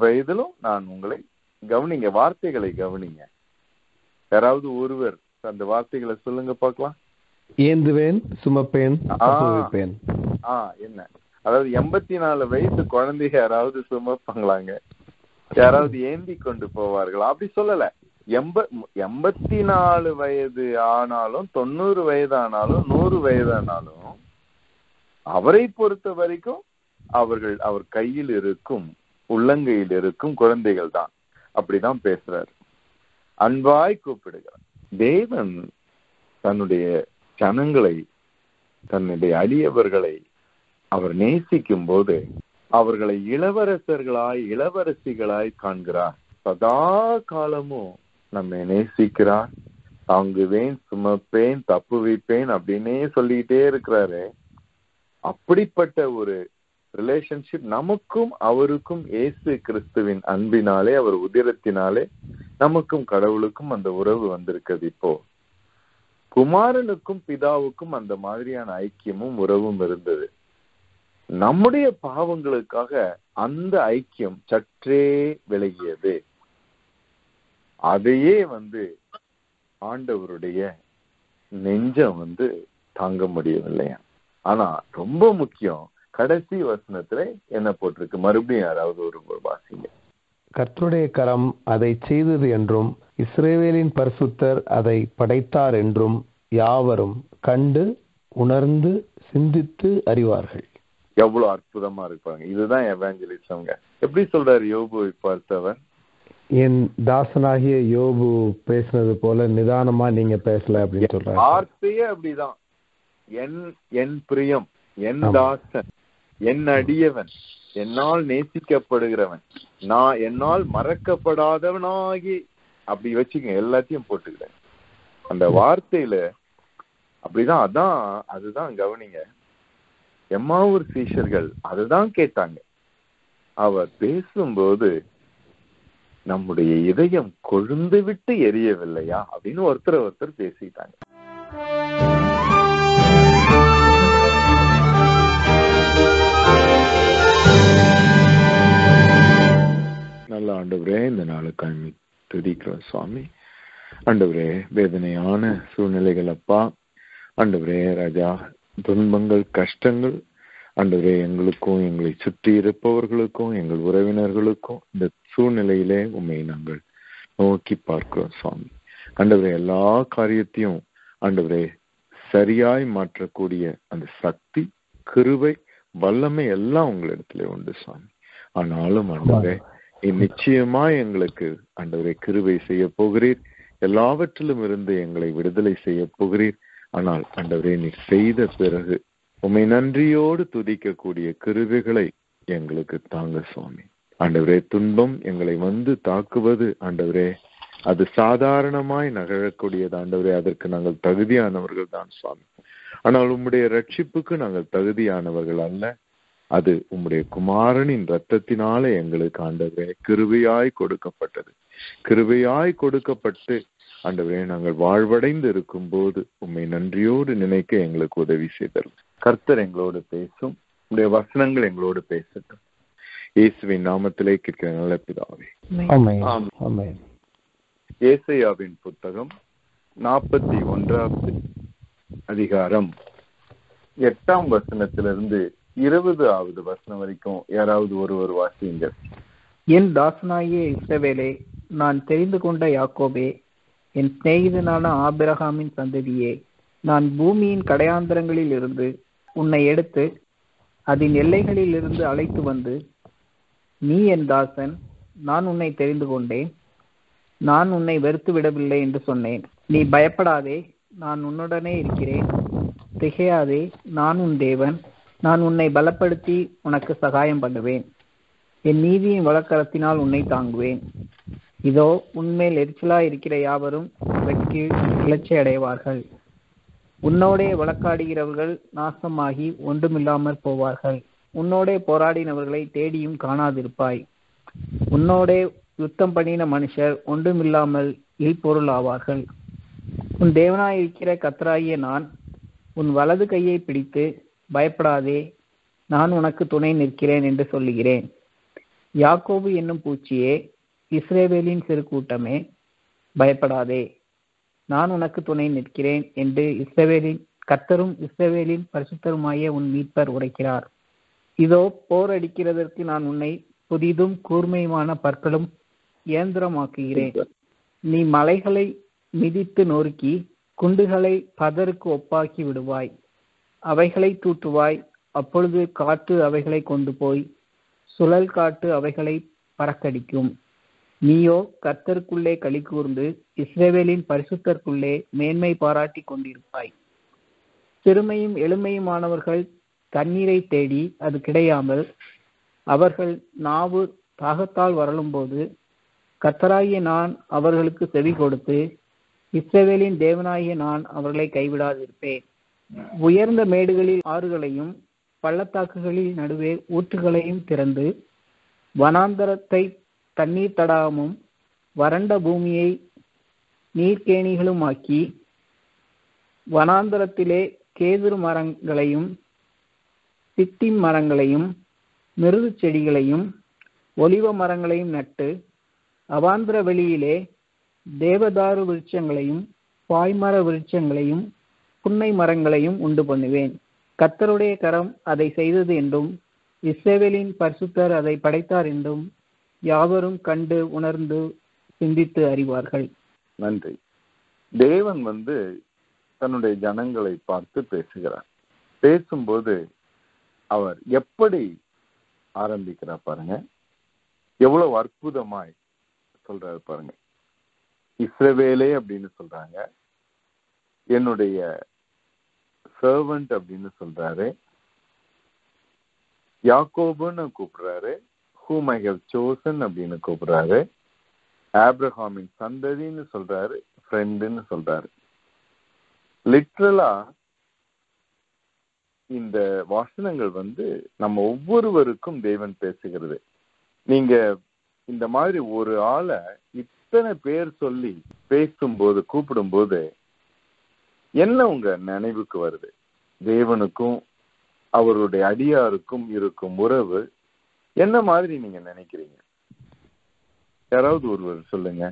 வயதிலும் நான் உங்களை கவனிங்க வார்த்தைகளை கவனிங்க யாராவது ஒருவர் அந்த வார்த்தைகளை சொல்லுங்க பார்க்கலாம் ஏந்துவேன் சுமப்பேன் ஆ. தப்புவிப்பேன் ஆ என்ன அதாவது எண்பத்தி நாலு வயசு குழந்தைய யாராவது சுமப்பாங்களாங்க யாராவது ஏந்தி கொண்டு போவார்களா அப்படி சொல்லல எண்ப எண்பத்தி நாலு வயது ஆனாலும் தொண்ணூறு வயது ஆனாலும் நூறு வயது ஆனாலும் அவரை பொறுத்த வரைக்கும் அவர்கள் அவர் கையில் இருக்கும் உள்ளங்கையில் இருக்கும் குழந்தைகள் தான் அப்படிதான் பேசுறாரு அன்பாய் கூப்பிடுகிறார் தேவன் தன்னுடைய ஜனங்களை தன்னுடைய அடியவர்களை அவர் நேசிக்கும் போது அவர்களை இளவரசர்களாய் இளவரசிகளாய் காண்கிறார் சதா காலமும் நம்மை நேசிக்கிறார் தாங்குவேன் சுமப்பேன் தப்பு வைப்பேன் அப்படின்னே சொல்லிக்கிட்டே இருக்கிறாரு அப்படிப்பட்ட ஒரு ரிலேஷன்ஷிப் நமக்கும் அவருக்கும் இயேசு கிறிஸ்துவின் அன்பினாலே அவர் உதிரத்தினாலே நமக்கும் கடவுளுக்கும் அந்த உறவு வந்திருக்கிறது இப்போ குமாரனுக்கும் பிதாவுக்கும் அந்த மாதிரியான ஐக்கியமும் உறவும் இருந்தது நம்முடைய பாவங்களுக்காக அந்த ஐக்கியம் சற்றே விலகியது அதையே வந்து ஆண்டவருடைய நெஞ்சம் வந்து தாங்க முடியவில்லையா ஆனா ரொம்ப முக்கியம் கடைசி வசனத்துல என்ன போட்டிருக்கு மறுபடியும் யாராவது ஒரு வாசிங்க கர்த்தருடைய கரம் அதை செய்தது என்றும் இஸ்ரேவேலின் பரிசுத்தர் அதை படைத்தார் என்றும் யாவரும் கண்டு உணர்ந்து சிந்தித்து அறிவார்கள் எவ்வளவு அற்புதமா இருப்பாங்க இதுதான் எவாஞ்சலிசம்ங்க எப்படி சொல்றாரு யோபுவை பார்த்தவர் என் தாசனாகிய யோபு பேசுனது போல நிதானமா நீங்க பேசல அப்படின்னு சொல்றாரு வார்த்தையே அப்படிதான் என் என் பிரியம் என் ஆமா. தாசன் என் அடியவன் என்னால் நேசிக்கப்படுகிறவன் நான் என்னால் மறக்கப்படாதவனாகி அப்படி வச்சுங்க எல்லாத்தையும் போட்டுக்கிறேன் அந்த வார்த்தையில அப்படிதான் அதான் அதுதான் கவனிங்க எம்மாவூர் சீஷர்கள் அதுதான் கேட்டாங்க அவர் பேசும்போது நம்முடைய இதயம் கொழுந்து விட்டு எரியவில்லையா அப்படின்னு ஒருத்தர் ஒருத்தர் பேசிட்டாங்க நல்ல ஆண்டவரே இந்த நாளுக்காய் உம்மை துதிக்கிறோம் சுவாமி ஆண்டவரே வேதனையான சூழ்நிலைகள் அப்பா ஆண்டவரே ராஜா துன்பங்கள் கஷ்டங்கள் ஆண்டவரே எங்களுக்கும் எங்களை சுற்றி இருப்பவர்களுக்கும் எங்கள் உறவினர்களுக்கும் இந்த சூழ்நிலையிலே உண்மை நாங்கள் நோக்கி பார்க்கிறோம் சுவாமி ஆண்டவரே எல்லா காரியத்தையும் ஆண்டவரே சரியாய் மாற்றக்கூடிய அந்த சக்தி கிருபை வல்லமை எல்லாம் உங்களிடத்துல உண்டு சுவாமி ஆனாலும் ஆண்டவரே நிச்சயமா எங்களுக்கு ஆண்டவரே கிருபை செய்ய போகிறீர் எல்லாவற்றிலும் இருந்து எங்களை விடுதலை செய்ய போகிறீர் ஆனால் ஆண்டவரே நீ செய்த பிறகு உம்மை நன்றியோடு துதிக்கக்கூடிய கிருபைகளை எங்களுக்கு தாங்க சுவாமி ஆண்டவரே துன்பம் எங்களை வந்து தாக்குவது ஆண்டவரே அது சாதாரணமாய் நகழக்கூடியது ஆண்டவரே அதற்கு நாங்கள் தகுதியானவர்கள் தான் சுவாமி ஆனால் உம்முடைய ரட்சிப்புக்கு நாங்கள் தகுதியானவர்கள் அல்ல அது உம்முடைய குமாரனின் ரத்தத்தினாலே எங்களுக்கு ஆண்டவரே கிருபையாய் கொடுக்கப்பட்டது கிருபையாய் கொடுக்கப்பட்டு ஆண்டவரே நாங்கள் வாழ்வடைந்து இருக்கும் போது உம்மை நன்றியோடு நினைக்க எங்களுக்கு உதவி செய்தல் கர்த்தர் எங்களோடு பேசும் உடைய வசனங்கள் எங்களோடு பேசட்டும் இயேசுவின் நாமத்திலே கேட்கிற நல்ல பிதாவே ஆமென். ஆம். ஆமென். ஏசையாவின் புத்தகம் நாற்பத்தி ஒன்றாவது அதிகாரம் எட்டாம் வசனத்திலிருந்து இருபதாவது வசனம் வரைக்கும் யாராவது ஒருவர் வாசியுங்க என் தாசனாகிய இஸ்ரவேலே நான் தெரிந்து கொண்ட யாக்கோபே என் சிநேகிதனான ஆபிரகாமின் சந்ததியே நான் பூமியின் கடையாந்தரங்களில் இருந்து உன்னை எடுத்து அதன் எல்லைகளில் இருந்து அழைத்து வந்து நீ என் தாசன் நான் உன்னை தெரிந்து கொண்டேன் நான் உன்னை வெறுத்து விடவில்லை என்று சொன்னேன் நீ பயப்படாதே நான் உன்னுடனே இருக்கிறேன் திகையாதே நான் உன் தேவன் நான் உன்னை பலப்படுத்தி உனக்கு சகாயம் பண்ணுவேன் என் நீதியின் வழக்கரத்தினால் உன்னை தாங்குவேன் இதோ உன்மேல் எரிச்சலாய் இருக்கிற யாவரும் வெட்கி கிளர்ச்சி அடைவார்கள் உன்னோடே வழக்காடுகிறவர்கள் நாசமாகி ஒன்றுமில்லாமற் போவார்கள் உன்னோடே போராடினவர்களை தேடியும் காணாதிருப்பாய் உன்னோடே யுத்தம் பண்ணின மனுஷர் ஒன்றுமில்லாமல் இல்பொருள் ஆவார்கள் உன் தேவனாயிருக்கிற கத்தராகிய நான் உன் வலது கையை பிடித்து பயப்படாதே நான் உனக்கு துணை நிற்கிறேன் என்று சொல்லுகிறேன் யாக்கோபு என்னும் பூச்சியே இஸ்ரேவேலின் சிறு கூட்டமே பயப்படாதே நான் உனக்கு துணை நிற்கிறேன் என்று இஸ்ரவேலின் கர்த்தரும் இஸ்ரவேலின் பரிசுத்தருமாய உன் மீட்பர் உரைக்கிறார் இதோ போர் அடிக்கிறதற்கு நான் உன்னை புதிதும் கூர்மையுமான பற்களும் இயந்திரமாக்குகிறேன் நீ மலைகளை மிதித்து நொறுக்கி குண்டுகளை பதருக்கு ஒப்பாக்கி விடுவாய் அவைகளை தூற்றுவாய் அப்பொழுது காற்று அவைகளை கொண்டு போய் சுழல் காற்று அவைகளை பறக்கடிக்கும் நீயோ கர்த்தருக்குள்ளே களி கூர்ந்து இஸ்ரேவேலின் பரிசுத்தருக்குள்ளே மேன்மை பாராட்டி கொண்டிருப்பாய் சிறுமையும் எளிமையுமானவர்கள் தண்ணீரை தேடி அது கிடையாமல் அவர்கள் நாவு தாகத்தால் வரலும்போது கர்த்தராகிய நான் அவர்களுக்கு செவி கொடுத்து இஸ்ரவேலின் தேவனாகிய நான் அவர்களை கைவிடாதிருப்பேன் உயர்ந்த மேடுகளில் ஆறுகளையும் பள்ளத்தாக்குகளில் நடுவே ஊற்றுகளையும் திறந்து வனாந்தரத்தை தண்ணீர் தடாகமும் வறண்ட பூமியை நீர்க்கேணிகளுமாக்கி வனாந்தரத்திலே கேதுரு மரங்களையும் சித்திம் மரங்களையும் மிருது செடிகளையும் ஒலிவ மரங்களையும் நட்டு அவாந்திர வெளியிலே தேவதாரு விருட்சங்களையும் பாய்மர விருட்சங்களையும் புன்னை மரங்களையும் உண்டு பண்ணுவேன் கர்த்தருடைய கரம் அதை செய்தது என்றும் இஸ்ரேவேலின் பரிசுத்தர் அதை படைத்தார் என்றும் யாவரும் கண்டு உணர்ந்து சிந்தித்து அறிவார்கள் நன்றி தேவன் வந்து தன்னுடைய ஜனங்களை பார்த்து பேசுகிறார் பேசும்போது அவர் எப்படி ஆரம்பிக்கிறார் பாருங்க எவ்வளவு அற்புதமாய் சொல்றாரு பாருங்க இஸ்ரவேலே அப்படின்னு சொல்றாங்க என்னுடைய சர்வன்ட் அப்படின்னு சொல்றாரு யாக்கோபுன்னு கூப்பிடுறாரு ஹூம் ஐ ஹவ் சோசன் அப்படின்னு கூப்பிடுறாரு ஆப்ரஹாமின் சந்ததின்னு சொல்றாரு ஃப்ரெண்டுன்னு சொல்றாரு லிட்ரலா இந்த வசனங்கள் வந்து நம்ம ஒவ்வொருவருக்கும் தேவன் பேசுகிறது நீங்க இந்த மாதிரி ஒரு ஆளை இத்தனை பேர் சொல்லி பேசும்போது கூப்பிடும்போது என்ன உங்க நினைவுக்கு வருது தேவனுக்கும் அவருடைய அடியாருக்கும் இருக்கும் உறவு என்ன மாதிரி நீங்க நினைக்கிறீங்க யாராவது ஒருவர் சொல்லுங்க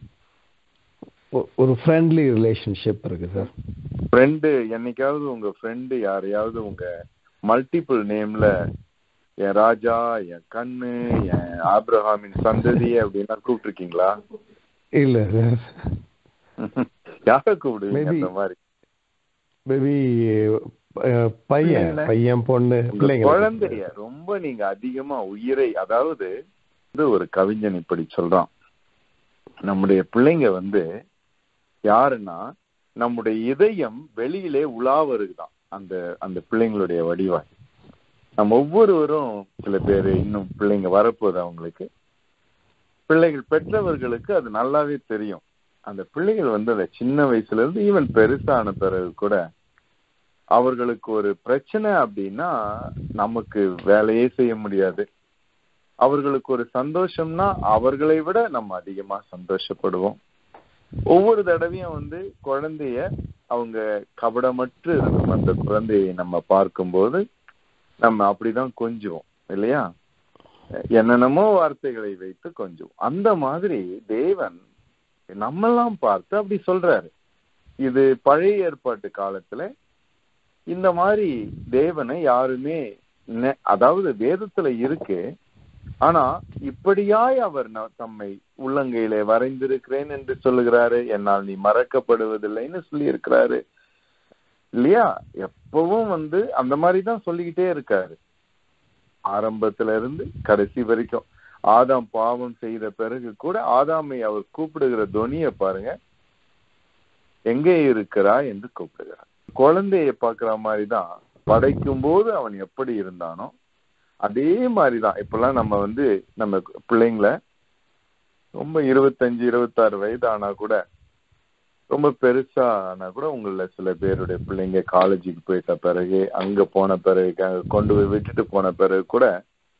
ஒ- ஒரு ஃப்ரெண்ட்லி ரிலேஷன்ஷிப் இருக்கு சார் ஃப்ரெண்டு என்னைக்காவது உங்க ஃப்ரெண்டு யாரையாவது உங்க மல்டிபிள் நேம்ல என் ராஜா என் கண்ணு என் ஆப்ரஹாமின் சந்ததி அப்படின்னா கூப்பிட்டுருக்கீங்களா இல்ல சார் யார கூப்பிடுவீங்க Maybe- அந்த மாதிரி மேபி பையன் பிள்ளைங்கள. பையன் பொண்ணு உங்க பிள்ளைங்க குழந்தைய ரொம்ப நீங்க அதிகமா உயிரை அதாவது வந்து ஒரு கவிஞன் இப்படி சொல்றான் நம்முடைய பிள்ளைங்க வந்து யாருன்னா நம்முடைய இதயம் வெளியிலே உலா வருதுதான் அந்த அந்த பிள்ளைங்களுடைய வடிவாய் நம்ம ஒவ்வொருவரும் சில பேர் இன்னும் பிள்ளைங்க வரப்போகுது அவங்களுக்கு பிள்ளைகள் பெற்றவர்களுக்கு அது நல்லாவே தெரியும் அந்த பிள்ளைகள் வந்து அந்த சின்ன வயசுல இருந்து ஈவன் பெருசான பிறகு கூட அவர்களுக்கு ஒரு பிரச்சனை அப்படின்னா நமக்கு வேலையே செய்ய முடியாது அவர்களுக்கு ஒரு சந்தோஷம்னா அவர்களை விட நம்ம அதிகமா சந்தோஷப்படுவோம் ஒவ்வொரு தடவையும் வந்து குழந்தைய அவங்க கபடமற்று இருக்கும் அந்த குழந்தையை நம்ம பார்க்கும்போது நம்ம அப்படிதான் கொஞ்சுவோம் இல்லையா என்னென்னமோ வார்த்தைகளை வைத்து கொஞ்சுவோம் அந்த மாதிரி தேவன் நம்மெல்லாம் பார்த்து அப்படி சொல்றாரு இது பழைய ஏற்பாட்டு காலத்துல இந்த மாதிரி தேவனை யாருமே நெ- அதாவது வேதத்துல இருக்கு ஆனா இப்படியாய் அவர் ந- தம்மை உள்ளங்கையிலே வரைந்திருக்கிறேன் என்று சொல்லுகிறாரு என்னால் நீ மறக்கப்படுவதில்லைன்னு சொல்லி இருக்கிறாரு இல்லையா எப்பவும் வந்து அந்த மாதிரி தான் சொல்லிக்கிட்டே இருக்காரு ஆரம்பத்துல இருந்து கடைசி வரைக்கும் ஆதாம் பாவம் செய்த பிறகு கூட ஆதாமை அவர் கூப்பிடுகிற தொனிய பாருங்க எங்கே இருக்கிறா என்று கூப்பிடுகிறார் குழந்தைய பாக்குற மாதிரி தான் படைக்கும் போது அவன் எப்படி இருந்தானோ அதே மாதிரிதான் இப்பெல்லாம் நம்ம வந்து நம்ம பிள்ளைங்கள ரொம்ப இருபத்தஞ்சு இருபத்தாறு வயது ஆனா கூட ரொம்ப பெருசா ஆனா கூட உங்கள சில பேருடைய பிள்ளைங்க காலேஜுக்கு போயிட்ட பிறகு அங்க போன பிறகு அங்க கொண்டு போய் விட்டுட்டு போன பிறகு கூட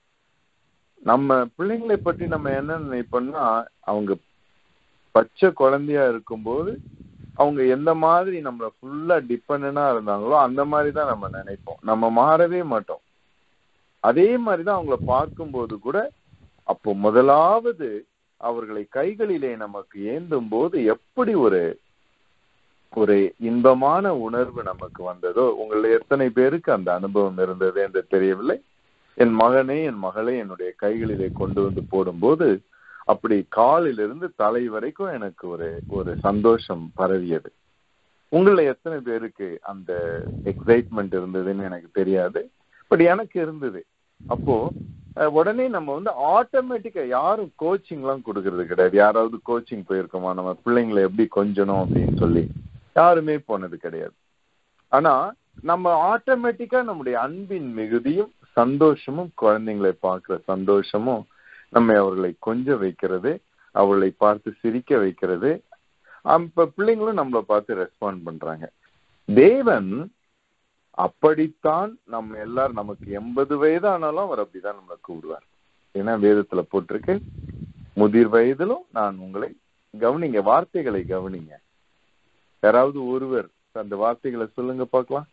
நம்ம பிள்ளைங்களை பற்றி நம்ம என்ன நினைப்போம்னா அவங்க பச்சை குழந்தையா இருக்கும்போது அவங்க எந்த மாதிரி நம்மள ஃபுல்லா டிபெண்டா இருந்தாங்களோ அந்த மாதிரி தான் நம்ம நினைப்போம் நம்ம மாறவே மாட்டோம் அதே மாதிரிதான் அவங்கள பார்க்கும்போது கூட அப்போ முதலாவது அவர்களை கைகளிலே நமக்கு ஏந்தும் போது எப்படி ஒரு ஒரு இன்பமான உணர்வு நமக்கு வந்ததோ உங்களை எத்தனை பேருக்கு அந்த அனுபவம் இருந்தது என்று தெரியவில்லை என் மகனே என் மகளை என்னுடைய கைகளிலே கொண்டு வந்து போடும்போது அப்படி காலிலிருந்து தலை வரைக்கும் எனக்கு ஒரு ஒரு சந்தோஷம் பரவியது உங்கள எத்தனை பேருக்கு அந்த எக்ஸைட்மெண்ட் இருந்ததுன்னு எனக்கு தெரியாது பட் எனக்கு இருந்தது அப்போ அஹ், உடனே நம்ம வந்து ஆட்டோமேட்டிக்கா யாரும் கோச்சிங் எல்லாம் கொடுக்கறது கிடையாது யாராவது கோச்சிங் போயிருக்கோமா நம்ம பிள்ளைங்களை எப்படி கொஞ்சணும் அப்படின்னு சொல்லி யாருமே போனது கிடையாது ஆனா நம்ம ஆட்டோமேட்டிக்கா நம்முடைய அன்பின் மிகுதியும் சந்தோஷமும் குழந்தைங்களை பார்க்கிற சந்தோஷமும் நம்மை அவர்களை கொஞ்ச வைக்கிறது அவர்களை பார்த்து சிரிக்க வைக்கிறது இப்ப பிள்ளைங்களும் நம்மளை பார்த்து ரெஸ்பாண்ட் பண்றாங்க தேவன் அப்படித்தான் நம்ம எல்லாரும் நமக்கு எண்பது வயது ஆனாலும் அவர் அப்படிதான் நம்மளை கூடுவார் ஏன்னா வேதத்துல போட்டிருக்கு முதிர் வயதிலும் நான் உங்களை கவனிங்க வார்த்தைகளை கவனிங்க யாராவது ஒருவர் அந்த வார்த்தைகளை சொல்லுங்க பார்க்கலாம்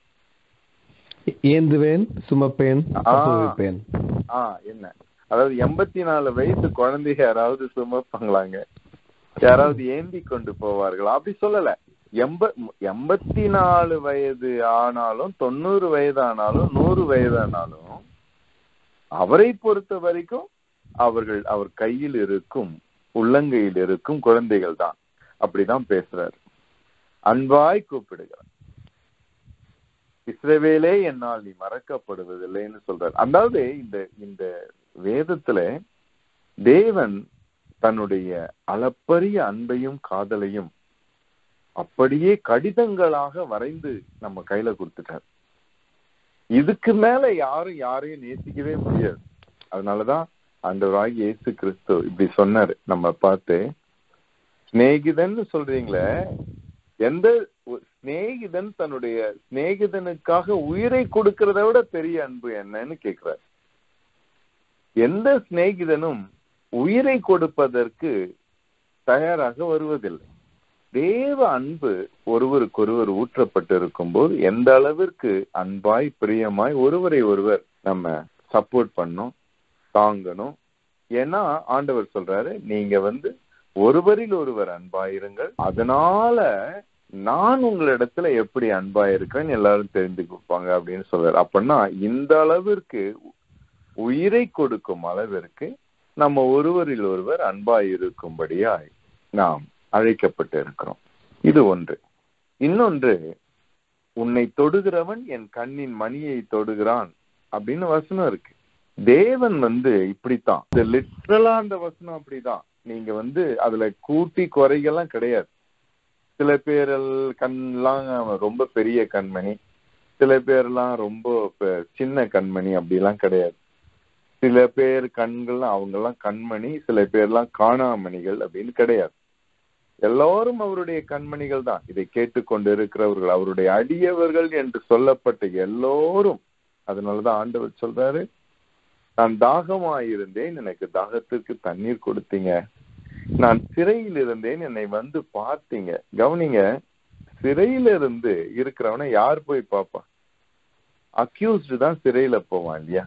ஏந்துவேன் சுமப்பேன் ஆ. அப்புவிப்பேன் ஆ என்ன அதாவது எண்பத்தி நாலு வயசு குழந்தைய யாராவது சுமப்பாங்களாங்க யாராவது ஏந்தி கொண்டு போவார்களா அப்படி சொல்லல எண்ப எண்பத்தி நாலு வயது ஆனாலும் தொண்ணூறு வயது ஆனாலும் நூறு வயது ஆனாலும் அவரை பொறுத்த வரைக்கும் அவர்கள் அவர் கையில் இருக்கும் உள்ளங்கையில் இருக்கும் குழந்தைகள் தான் அப்படிதான் பேசுறாரு அன்பாய் கூப்பிடுகிறார் இஸ்ரவேலே என்னால் நீ மறக்கப்படுவதில்லைன்னு சொல்றார் அதாவது இந்த இந்த வேதத்துல தேவன் தன்னுடைய அளப்பரிய அன்பையும் காதலையும் அப்படியே கடிதங்களாக வரைந்து நம்ம கையில கொடுத்துட்டார் இதுக்கு மேல யாரும் யாரையும் நேசிக்கவே முடியாது அதனாலதான் ஆண்டவராகி இயேசு கிறிஸ்து இப்படி சொன்னாரு நம்ம பார்த்து சிநேகிதன்னு சொல்றீங்களே எந்த ஒ- சிநேகிதன் தன்னுடைய சிநேகிதனுக்காக உயிரை கொடுக்கறத விட பெரிய அன்பு என்னன்னு கேக்குறார் எந்த சிநேகிதனும் உயிரை கொடுப்பதற்கு தயாராக வருவதில்லை தேவ அன்பு ஒருவருக்கொருவர் ஊற்றப்பட்டிருக்கும் போது எந்த அளவிற்கு அன்பாய் பிரியமாய் ஒருவரை ஒருவர் நம்ம சப்போர்ட் பண்ணணும் தாங்கணும் ஏன்னா ஆண்டவர் சொல்றாரு நீங்க வந்து ஒருவரில் ஒருவர் அன்பாயிருங்கள் அதனால நான் உங்களிடத்துல எப்படி அன்பாயிருக்கேன்னு எல்லாரும் தெரிந்து கொடுப்பாங்க அப்படின்னு சொல்றாரு அப்படின்னா இந்த அளவிற்கு உயிரை கொடுக்கும் அளவிற்கு நம்ம ஒருவரில் ஒருவர் அன்பாய் இருக்கும்படியாய் நாம் அழைக்கப்பட்டு இருக்கிறோம் இது ஒன்று இன்னொன்று உன்னை தொடுகிறவன் என் கண்ணின் மணியை தொடுகிறான் அப்படின்னு வசனம் இருக்கு தேவன் வந்து இப்படித்தான் இது லிட்ரலா அந்த வசனம் அப்படிதான் நீங்க வந்து அதுல கூட்டி குறைகள்லாம் கிடையாது சில பேர் கண்லாம் ரொம்ப பெரிய கண்மணி சில பேர்லாம் ரொம்ப பெ- சின்ன கண்மணி அப்படிலாம் கிடையாது சில பேர் கண்கள்லாம் அவங்கெல்லாம் கண்மணி சில பேர்லாம் காணாமணிகள் அப்படின்னு கிடையாது எல்லாரும் அவருடைய கண்மணிகள் தான் இதை கேட்டுக்கொண்டு இருக்கிறவர்கள் அவருடைய அடியவர்கள் என்று சொல்லப்பட்ட எல்லோரும் அதனாலதான் ஆண்டவர் சொல்றாரு நான் தாகமாயிருந்தேன் எனக்கு தாகத்திற்கு தண்ணீர் கொடுத்தீங்க நான் சிறையில் இருந்தேன் என்னை வந்து பார்த்தீங்க கவனிங்க சிறையில இருந்து இருக்கிறவனை யார் போய் பார்ப்பா அக்யூஸ்டு தான் சிறையில போவான் இல்லையா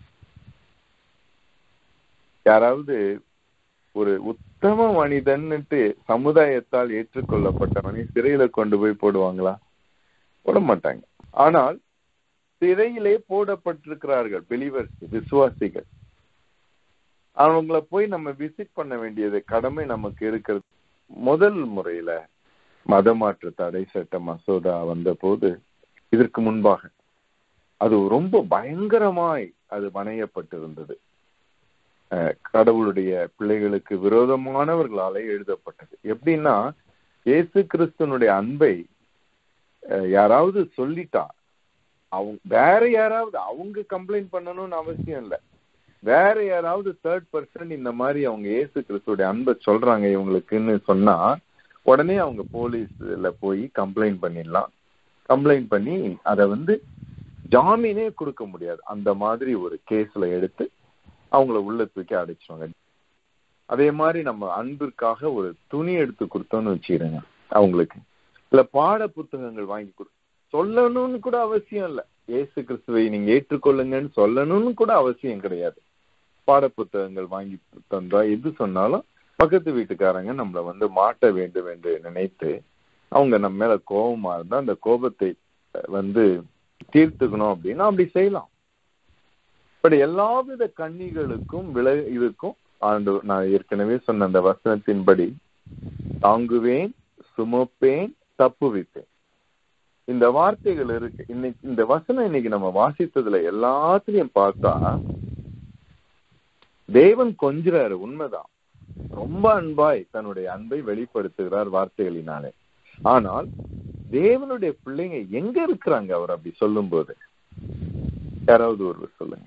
யாராவது ஒரு உத்தம மனிதன்னுட்டு சமுதாயத்தால் ஏற்றுக்கொள்ளப்பட்டவனை சிறையில கொண்டு போய் போடுவாங்களா போட மாட்டாங்க ஆனால் சிறையிலே போடப்பட்டிருக்கிறார்கள் பிலிவர்ஸ் விசுவாசிகள் அவங்கள போய் நம்ம விசிட் பண்ண வேண்டியது கடமை நமக்கு இருக்கிறது முதல் முறையில மதமாற்ற தடை சட்ட மசோதா வந்த போது இதற்கு முன்பாக அது ரொம்ப பயங்கரமாய் அது வணையப்பட்டிருந்தது அஹ் கடவுளுடைய பிள்ளைகளுக்கு விரோதமானவர்களாலே எழுதப்பட்டது எப்படின்னா இயேசு கிறிஸ்துனுடைய அன்பை அஹ், யாராவது சொல்லிட்டா அவங்க வேற யாராவது அவங்க கம்ப்ளைண்ட் பண்ணணும்னு அவசியம் இல்லை வேற யாராவது தேர்ட் பர்சன் இந்த மாதிரி அவங்க இயேசு கிறிஸ்துடைய அன்பை சொல்றாங்க இவங்களுக்குன்னு சொன்னா உடனே அவங்க போலீஸ்ல போய் கம்ப்ளைண்ட் பண்ணிடலாம் கம்ப்ளைண்ட் பண்ணி அதை வந்து ஜாமீனே கொடுக்க முடியாது அந்த மாதிரி ஒரு கேஸ்ல எடுத்து அவங்கள உள்ள தூக்கி அடைச்சிருவாங்க அதே மாதிரி நம்ம அன்பிற்காக ஒரு துணி எடுத்து கொடுத்தோம்னு வச்சுக்கிறேங்க அவங்களுக்கு இல்ல பாட புத்தகங்கள் வாங்கி கொடு சொல்லணும்னு கூட அவசியம் இல்லை இயேசு கிறிஸ்துவை நீங்க ஏற்றுக்கொள்ளுங்கன்னு சொல்லணும்னு கூட அவசியம் கிடையாது பாடப்புத்தகங்கள் வாங்கி தந்தா எது சொன்னாலும் பக்கத்து வீட்டுக்காரங்க நம்மளை வந்து மாட்ட வேண்டும் என்று நினைத்து அவங்க நம்ம மேல கோபமா இருந்தா அந்த கோபத்தை வந்து தீர்த்துக்கணும் அப்படின்னா அப்படி செய்யலாம் பட் எல்லாவித கண்ணிகளுக்கும் விலை இதுக்கும் ஆண்டு நான் ஏற்கனவே சொன்ன அந்த வசனத்தின்படி தாங்குவேன் சுமப்பேன் தப்புவிப்பேன் இந்த வார்த்தைகள் இருக்கு இன்னைக்கு இந்த வசனம் இன்னைக்கு நம்ம வாசித்ததுல எல்லாத்துலயும் பார்த்தா தேவன் கொஞ்சிறாரு உண்மைதான் ரொம்ப அன்பாய் தன்னுடைய அன்பை வெளிப்படுத்துகிறார் வார்த்தைகளினாலே ஆனால் தேவனுடைய பிள்ளைங்க எங்க இருக்கிறாங்க அவர் அப்படி சொல்லும் போது யாராவது ஒருவர் சொல்லுங்க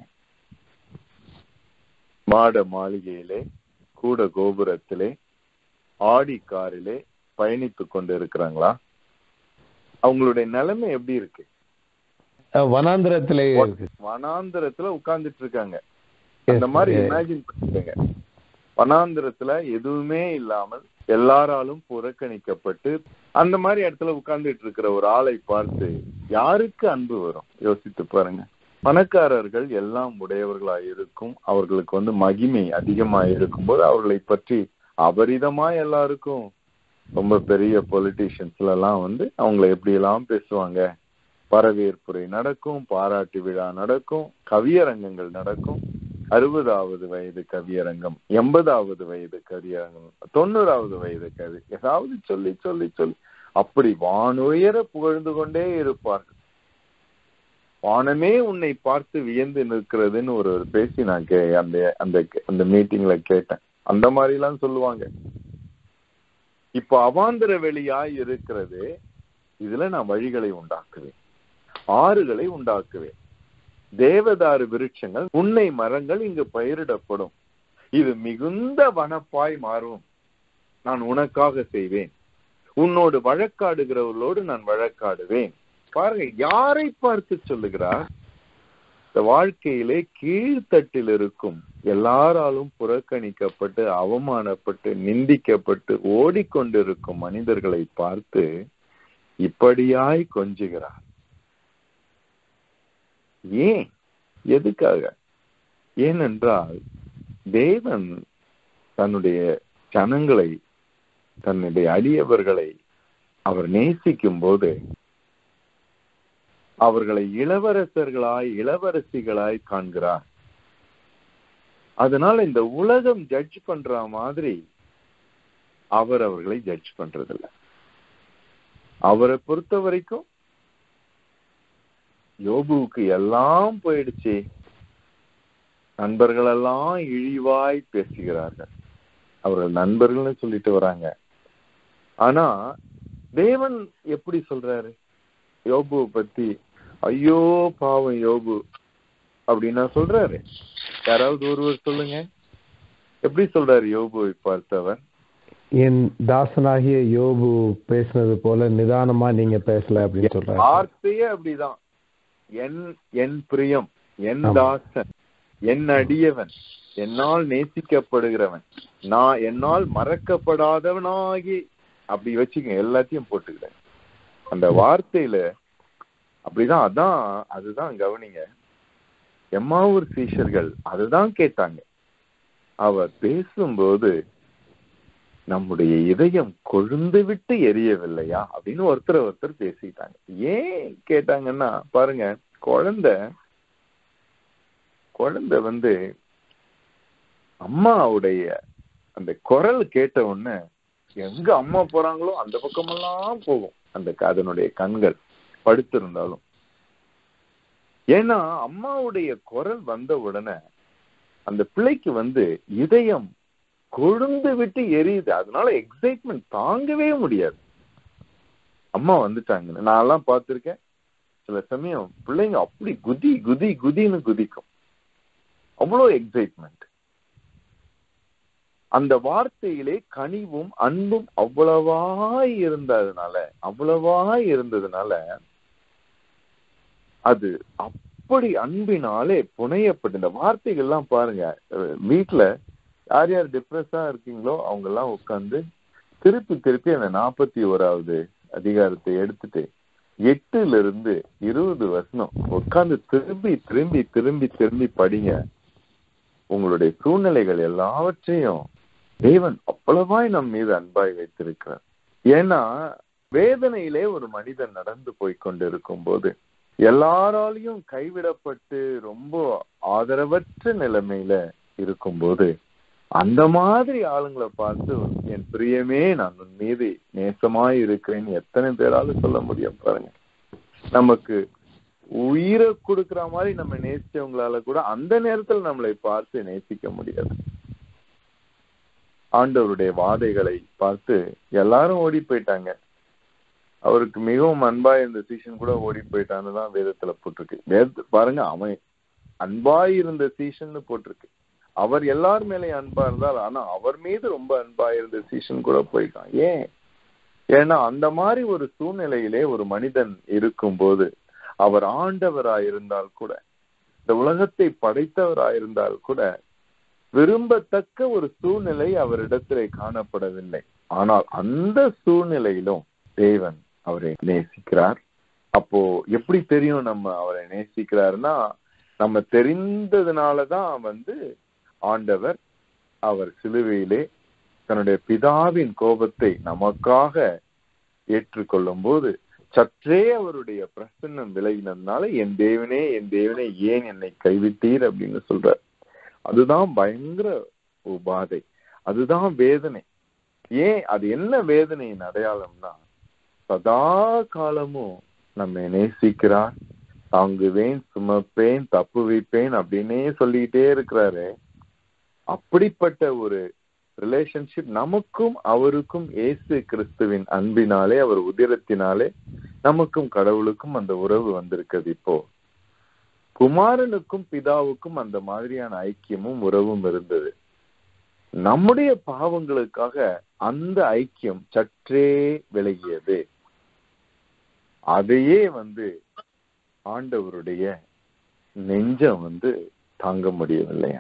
மாட மாளிகையிலே கூட கோபுரத்திலே ஆடி காரிலே பயணித்து கொண்டு இருக்கிறாங்களா அவங்களுடைய நிலைமை எப்படி இருக்கு வனாந்திரத்திலே இருக்கு வனாந்திரத்துல உட்கார்ந்துட்டு இருக்காங்க அந்த மாதிரி இமேஜின் பண்ணிக்கங்க வனாந்திரத்துல எதுவுமே இல்லாமல் எல்லாராலும் புறக்கணிக்கப்பட்டு அந்த மாதிரி இடத்துல உட்கார்ந்துட்டு இருக்கிற ஒரு ஆளை பார்த்து யாருக்கு அன்பு வரும் யோசித்து பாருங்க பணக்காரர்கள் எல்லாம் உடையவர்களா இருக்கும் அவர்களுக்கு வந்து மகிமை அதிகமா இருக்கும்போது அவர்களை பற்றி அபரிதமா எல்லாருக்கும் ரொம்ப பெரிய பொலிட்டீஷியன்ஸ்ல எல்லாம் வந்து அவங்களை எப்படி எல்லாம் பேசுவாங்க வரவேற்புரை நடக்கும் பாராட்டு விழா நடக்கும் கவியரங்கங்கள் நடக்கும் அறுபதாவது வயது கவியரங்கம் எண்பதாவது வயது கவியரங்கம் தொண்ணூறாவது வயது கவி ஏதாவது சொல்லி சொல்லி சொல்லி அப்படி வானுயர புகழ்ந்து கொண்டே இருப்பார்கள் வானமே உன்னை பார்த்து வியந்து நிற்கிறதுன்னு ஒரு ஒரு பேசி நான் கே அந்த அந்த அந்த மீட்டிங்ல கேட்டேன் அந்த மாதிரி எல்லாம் சொல்லுவாங்க இப்ப அவாந்திர வெளியாய் இருக்கிறது இதுல நான் வழிகளை உண்டாக்குவேன் ஆறுகளை உண்டாக்குவேன் தேவதாரு விருட்சங்கள் உன்னை மரங்கள் இங்கு பயிரிடப்படும் இது மிகுந்த வனப்பாய் மாறும் நான் உனக்காக செய்வேன் உன்னோடு வழக்காடுகிறவர்களோடு நான் வழக்காடுவேன் பாருங்க யாரை பார்த்து சொல்லுகிறார் இந்த வாழ்க்கையிலே கீழ்த்தட்டில் இருக்கும் எல்லாராலும் புறக்கணிக்கப்பட்டு அவமானப்பட்டு நிந்திக்கப்பட்டு ஓடிக்கொண்டிருக்கும் மனிதர்களை பார்த்து இப்படியாய் கொஞ்சுகிறார் ஏன் எதுக்காக ஏனென்றால் தேவன் தன்னுடைய ஜனங்களை தன்னுடைய அடியவர்களை அவர் நேசிக்கும் போது அவர்களை இளவரசர்களாய் இளவரசிகளாய் காண்கிறார் அதனால இந்த உலகம் ஜட்ஜ் பண்ற மாதிரி அவர் அவர்களை ஜட்ஜ் பண்றதில்ல அவரை பொறுத்த வரைக்கும் யோபுவுக்கு எல்லாம் போயிடுச்சு நண்பர்கள் எல்லாம் இழிவாய் பேசுகிறார்கள் அவர்கள் நண்பர்கள்னு சொல்லிட்டு வராங்க ஆனா தேவன் எப்படி சொல்றாரு யோபுவை பத்தி ஐயோ பாவம் யோபு அப்படின்னா சொல்றாரு யாராவது ஒருவர் சொல்லுங்க எப்படி சொல்றாரு யோபுவை பார்த்தவர் என் தாசனாகிய யோபு பேசுனது போல நிதானமா நீங்க பேசல அப்படின்னு சொல்றாரு வார்த்தையே அப்படிதான் என் என் பிரியம் என் தாசன் என் அடியவன் என்னால் நேசிக்கப்படுகிறவன் நான் என்னால் மறக்கப்படாதவனாகி அப்படி வச்சுக்க எல்லாத்தையும் போட்டுக்கிறேன் அந்த வார்த்தையில அப்படிதான் அதான் அதுதான் கவனிங்க எம்மாவூர் சீஷர்கள் அதுதான் கேட்டாங்க அவர் பேசும்போது நம்முடைய இதயம் கொழுந்து விட்டு எரியவில்லையா அப்படின்னு ஒருத்தர் ஒருத்தர் பேசிட்டாங்க ஏன் கேட்டாங்கன்னா பாருங்க குழந்தை குழந்தை வந்து அம்மாவுடைய அந்த குரல் கேட்ட உடனே எங்க அம்மா போறாங்களோ அந்த பக்கமெல்லாம் போகும் அந்த அதனுடைய கண்கள் படுத்திருந்தாலும் ஏன்னா அம்மாவுடைய குரல் வந்த உடனே அந்த பிள்ளைக்கு வந்து இதயம் கொழுந்து விட்டு எரியுது அதனால எக்ஸைட்மெண்ட் தாங்கவே முடியாது அம்மா வந்துட்டாங்கன்னு நான் எல்லாம் பார்த்திருக்கேன் சில சமயம் பிள்ளைங்க அப்படி குதி குதி குதின்னு குதிக்கும் அவ்வளோ எக்ஸைட்மெண்ட் அந்த வார்த்தையிலே கனிவும் அன்பும் அவ்வளவாய் இருந்ததுனால அவ்வளவாய் இருந்ததுனால அது அப்படி அன்பினாலே புனையப்பட்டு இந்த வார்த்தைகள்லாம் பாருங்க வீட்டுல யார் யார் டிப்ரெஸ்ஸா இருக்கீங்களோ அவங்க எல்லாம் உட்காந்து திருப்பி திருப்பி அந்த நாற்பத்தி ஓராவது அதிகாரத்தை எடுத்துட்டு எட்டுல இருந்து இருபது வசனம் உட்காந்து திரும்பி திரும்பி திரும்பி திரும்பி படிங்க உங்களுடைய சூழ்நிலைகள் எல்லாவற்றையும் தேவன் அவ்வளவாய் நம் மீது அன்பாய் வைத்திருக்கிறார் ஏன்னா வேதனையிலே ஒரு மனிதன் நடந்து போய் கொண்டிருக்கும் போது எல்லாராலையும் கைவிடப்பட்டு ரொம்ப ஆதரவற்ற நிலைமையில இருக்கும்போது அந்த மாதிரி ஆளுங்களை பார்த்து என் பிரியமே நான் உன் மீது நேசமாய் இருக்கிறேன் எத்தனை பேரால சொல்ல முடியும் பாருங்க நமக்கு உயிரை கொடுக்கிற மாதிரி நம்ம நேசிச்சவங்களால கூட அந்த நேரத்தில் நம்மளை பார்த்து நேசிக்க முடியாது ஆண்டவருடைய வாதைகளை பார்த்து எல்லாரும் ஓடி போயிட்டாங்க அவருக்கு மிகவும் அன்பா இருந்த சீசன் கூட ஓடி போயிட்டான்னு தான் வேதத்துல போட்டிருக்கு வேத பாருங்க அவன் அன்பாய் இருந்த சீசன் போட்டிருக்கு அவர் எல்லார் மேலேயும் அன்பா இருந்தார் ஆனா அவர் மீது ரொம்ப அன்பா இருந்த சீசன் கூட போயிட்டான் ஏன் ஏன்னா அந்த மாதிரி ஒரு சூழ்நிலையிலே ஒரு மனிதன் இருக்கும்போது அவர் ஆண்டவராயிருந்தால் கூட இந்த உலகத்தை படைத்தவராயிருந்தால் கூட விரும்பத்தக்க ஒரு சூழ்நிலை அவரிடத்திலே காணப்படவில்லை ஆனால் அந்த சூழ்நிலையிலும் தேவன் அவரை நேசிக்கிறார் அப்போ எப்படி தெரியும் நம்ம அவரை நேசிக்கிறாருன்னா நம்ம தெரிந்ததுனாலதான் வந்து ஆண்டவர் அவர் சிலுவையிலே தன்னுடைய பிதாவின் கோபத்தை நமக்காக ஏற்றுக்கொள்ளும் போது சற்றே அவருடைய பிரசன்னம் விலகினதுனால என் தேவனே என் தேவனே ஏன் என்னை கைவிட்டீர் அப்படின்னு சொல்றார் அதுதான் பயங்கர உபாதை அதுதான் வேதனை ஏன் அது என்ன வேதனையின் அடையாளம்னா சதா காலமும் நம்ம நேசிக்கிறார் தாங்குவேன் சுமப்பேன் தப்பு வைப்பேன் அப்படின்னே சொல்லிக்கிட்டே இருக்கிறாரு அப்படிப்பட்ட ஒரு ரிலேஷன்ஷிப் நமக்கும் அவருக்கும் இயேசு கிறிஸ்துவின் அன்பினாலே அவர் உதிரத்தினாலே நமக்கும் கடவுளுக்கும் அந்த உறவு வந்திருக்கிறது இப்போ குமாரனுக்கும் பிதாவுக்கும் அந்த மாதிரியான ஐக்கியமும் உறவும் இருந்தது நம்முடைய பாவங்களுக்காக அந்த ஐக்கியம் சற்றே விலகியது அதையே வந்து ஆண்டவருடைய நெஞ்சம் வந்து தாங்க முடியவில்லையா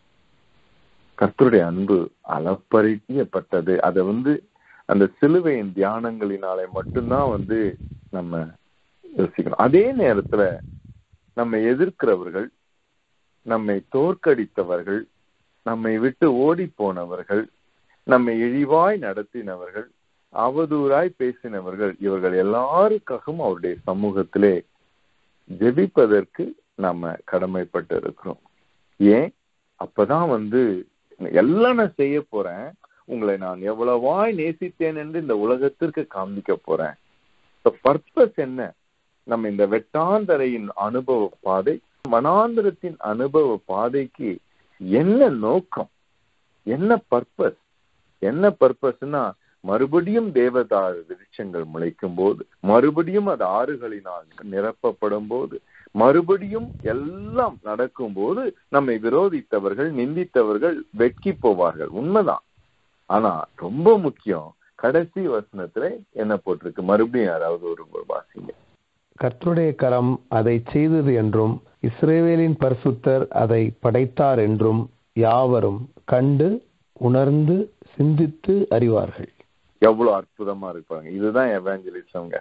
கர்த்தருடைய அன்பு அளப்பறியப்பட்டது அதை வந்து அந்த சிலுவையின் தியானங்களினாலே மட்டும்தான் வந்து நம்ம யோசிக்கணும் அதே நேரத்துல நம்ம எதிர்க்கிறவர்கள் நம்மை தோற்கடித்தவர்கள் நம்மை விட்டு ஓடி போனவர்கள் நம்மை இழிவாய் நடத்தினவர்கள் அவதூறாய் பேசினவர்கள் இவர்கள் எல்லாருக்காகவும் அவருடைய சமூகத்திலே ஜெபிப்பதற்கு நம்ம கடமைப்பட்டு இருக்கிறோம் ஏன் அப்பதான் வந்து எல்லாம் நான் செய்ய போறேன் உங்களை நான் எவ்வளவாய் நேசித்தேன் என்று இந்த உலகத்திற்கு காண்பிக்க போறேன் பர்பஸ் என்ன நம்ம இந்த வெட்டாந்தரையின் அனுபவ பாதை மனாந்திரத்தின் அனுபவ பாதைக்கு என்ன நோக்கம் என்ன பர்பஸ் என்ன பர்பஸ்னா மறுபடியும் தேவதாரு விருட்சங்கள் முளைக்கும் போது மறுபடியும் அது ஆறுகளினால் நிரப்பப்படும் போது மறுபடியும் எல்லாம் நடக்கும் போது நம்மை விரோதித்தவர்கள் நிந்தித்தவர்கள் வெட்கி போவார்கள் உண்மைதான் ஆனா ரொம்ப முக்கியம் கடைசி வசனத்துல என்ன போட்டிருக்கு மறுபடியும் யாராவது ஒரு வாசிங்க கர்த்தருடைய கரம் அதை செய்தது என்றும் இஸ்ரேவேலின் பரிசுத்தர் அதை படைத்தார் என்றும் யாவரும் கண்டு உணர்ந்து சிந்தித்து அறிவார்கள் எவ்வளவு அற்புதமா இருப்பாங்க இதுதான் எவாஞ்சலிசம்ங்க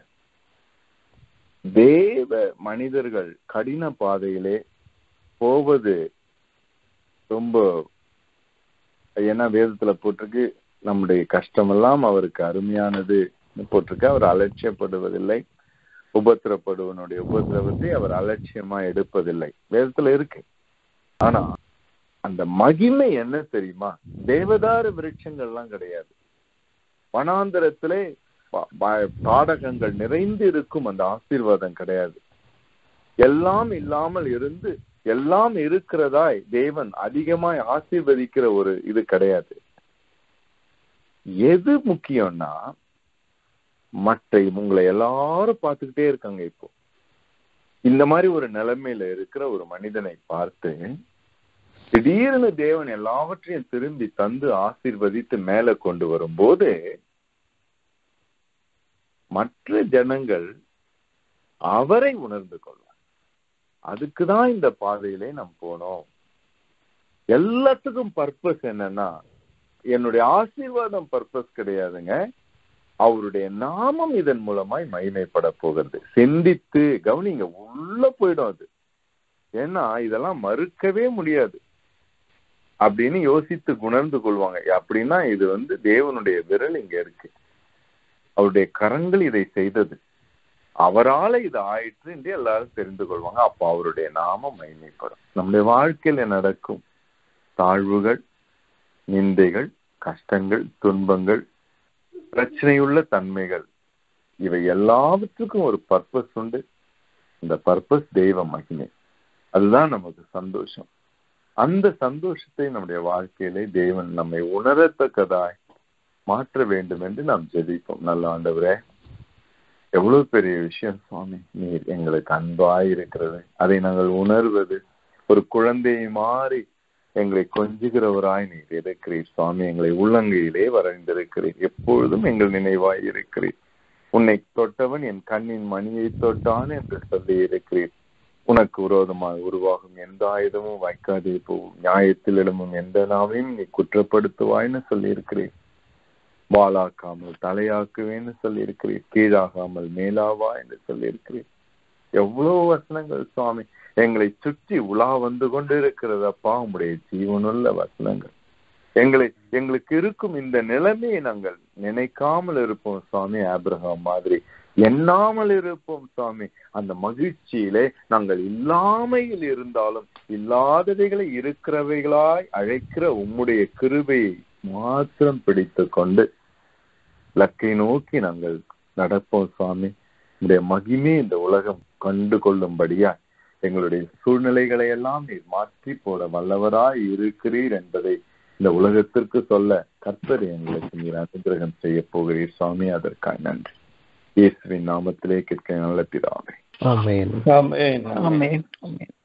தேவ மனிதர்கள் கடின பாதையிலே போவது ரொம்ப ஏன்னா வேதத்துல போட்டிருக்கு நம்முடைய கஷ்டமெல்லாம் அவருக்கு அருமையானது போட்டிருக்கு அவர் அலட்சியப்படுவதில்லை உபத்திரப்படுவனுடைய உபத்திரவத்தை அவர் அலட்சியமா எடுப்பதில்லை வேதத்துல இருக்கு ஆனா அந்த மகிமை என்ன தெரியுமா தேவதார விருட்சங்கள்லாம் கிடையாது வனாந்தரத்திலே பாடகங்கள் நிறைந்து இருக்கும் அந்த ஆசீர்வாதம் கிடையாது எல்லாம் இல்லாமல் இருந்து எல்லாம் இருக்கிறதாய் தேவன் அதிகமாய் ஆசீர்வதிக்கிற ஒரு இது கிடையாது எது முக்கியம்னா மற்ற உங்களை எல்லாரும் பார்த்துக்கிட்டே இருக்காங்க இப்போ இந்த மாதிரி ஒரு நிலைமையில இருக்கிற ஒரு மனிதனை பார்த்து திடீர்னு தேவன் எல்லாவற்றையும் திரும்பி தந்து ஆசீர்வதித்து மேல கொண்டு வரும்போது மற்ற ஜனங்கள் அவரை உணர்ந்து கொள்வார் அதுக்குதான் இந்த பாதையிலே நாம் போனோம் எல்லாத்துக்கும் பர்பஸ் என்னன்னா என்னுடைய ஆசீர்வாதம் பர்பஸ் கிடையாதுங்க அவருடைய நாமம் இதன் மூலமாய் மகிமைப்பட போகிறது சிந்தித்து கவனிங்க உள்ள போயிடும் அது ஏன்னா இதெல்லாம் மறுக்கவே முடியாது அப்படின்னு யோசித்து உணர்ந்து கொள்வாங்க அப்படின்னா இது வந்து தேவனுடைய விரல் இங்க இருக்கு அவருடைய கரங்கள் இதை செய்தது அவரால இது ஆயிற்று என்று எல்லாரும் தெரிந்து கொள்வாங்க அப்ப அவருடைய நாமம் மைமைப்படும் நம்முடைய வாழ்க்கையில நடக்கும் தாழ்வுகள் நிந்தைகள் கஷ்டங்கள் துன்பங்கள் பிரச்சனையுள்ள தன்மைகள் இவை எல்லாவற்றுக்கும் ஒரு பர்பஸ் உண்டு இந்த பர்பஸ் தெய்வ மகிமை அதுதான் நமக்கு சந்தோஷம் அந்த சந்தோஷத்தை நம்முடைய வாழ்க்கையிலே தேவன் நம்மை உணரத்தக்கதாய் மாற்ற வேண்டும் என்று நாம் ஜெபிப்போம் நல்ல ஆண்டவரே எவ்வளவு பெரிய விஷயம் சுவாமி நீர் எங்களுக்கு அன்பாய் இருக்கிறது அதை நாங்கள் உணர்வது ஒரு குழந்தையை மாறி எங்களை கொஞ்சுகிறவராய் நீர் இருக்கிறீர் சுவாமி எங்களை உள்ளங்கையிலே வரைந்திருக்கிறீர் எப்பொழுதும் எங்கள் நினைவாய் இருக்கிறீர் உன்னை தொட்டவன் என் கண்ணின் மணியை தொட்டான் என்று சொல்லி இருக்கிறீர் உனக்கு விரோதமாக உருவாகும் எந்த ஆயுதமும் வைக்காதே போகும் நியாயத்தில் எழும்பும் எந்த நாவையும் நீ குற்றப்படுத்துவாய்னு சொல்லி இருக்கிறீர் வாளாக்காமல் தலையாக்குவேன்னு சொல்லி இருக்கிறீர் கீழாகாமல் மேலாவா என்று சொல்லி இருக்கிறீர் எவ்வளவு வசனங்கள் சுவாமி எங்களை சுற்றி உலா வந்து கொண்டு இருக்கிறதப்பா உங்களுடைய ஜீவனுள்ள வசனங்கள் எங்களை எங்களுக்கு இருக்கும் இந்த நிலைமையை நாங்கள் நினைக்காமல் இருப்போம் சுவாமி ஆபிரகாம் மாதிரி எண்ணாமல் இருப்போம் சுவாமி அந்த மகிழ்ச்சியிலே நாங்கள் இல்லாமையில் இருந்தாலும் இல்லாதவைகளை இருக்கிறவைகளாய் அழைக்கிற உம்முடைய கிருபையை மாத்திரம் பிடித்து கொண்டு லக்கை நோக்கி நாங்கள் நடப்போம் சுவாமி உடைய மகிமே இந்த உலகம் கண்டு கொள்ளும்படியா எங்களுடைய சூழ்நிலைகளை எல்லாம் நீர் மாற்றி போட வல்லவராய் இருக்கிறீர் என்பதை இந்த உலகத்திற்கு சொல்ல கர்த்தர் எங்களுக்கு நீர் அனுகிரகம் செய்ய போகிறீர் சுவாமி அதற்காக நன்றி இயேசுவின் நாமத்திலே கேட்க நல்ல பிதாவே ஆமென் ஆமென் ஆமென் ஆமென்